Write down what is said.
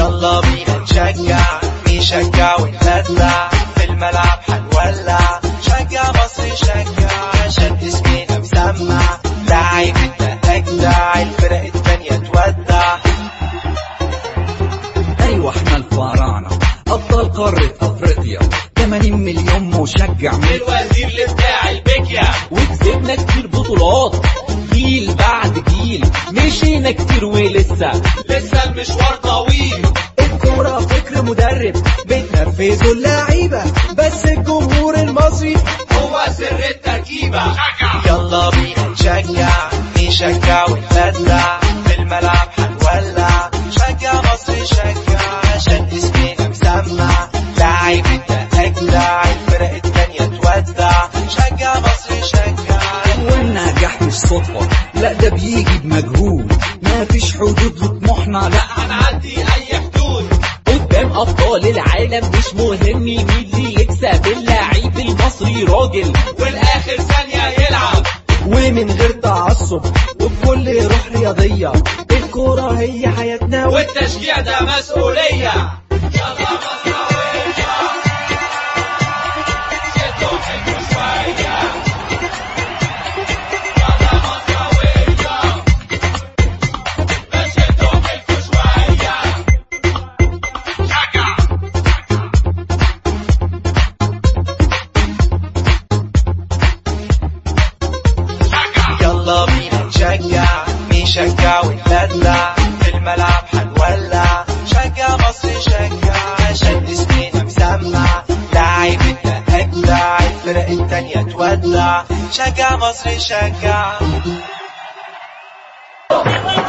يلا بينا نشجع نشجع ونبدع في الملعب حنولع شجع مصر شجع عشان اسمنا مسمع لعيب انت اجدع الفرق التانية تودع ايوه احنا الفراعنة ابطال قارة افريقيا 80 مليون مشجع من الوزير لبتاع البكيا وكسبنا كتير بطولات جيل بعد جيل مشينا كتير ولسه لسه المشوار طويل الكورة فكر مدرب بتنفذوا اللعيبة بس الجمهور المصري هو سر التركيبة يلا بينا نشجع نشجع ونبدع في الملعب حنولع شجع مصر شجع عشان اسمنا مسمع لعيب انت اجدع الفرق التانية تودع شجع مصر شجع والنجاح مش صدفة لا ده بيجي بمجهود مفيش حدود لطموحنا لا هنعدي اي حدود قدام ابطال العالم مش مهم مين اللي يكسب اللعيب المصري راجل والاخر ثانية يلعب ومن غير تعصب وبكل روح رياضية الكورة هي حياتنا والتشجيع ده مسؤولية يلا مصراوية شدوا حلو شوية يلا مصراوية بس شدوا حلو شوية شجع يلا بينا نشجع نشجع ونبدع في الملعب حنولع شجع مصر شجع عشان اسمنا مسمع لعيب انت اجدع الفرق التانية تودع شجع مصر شجع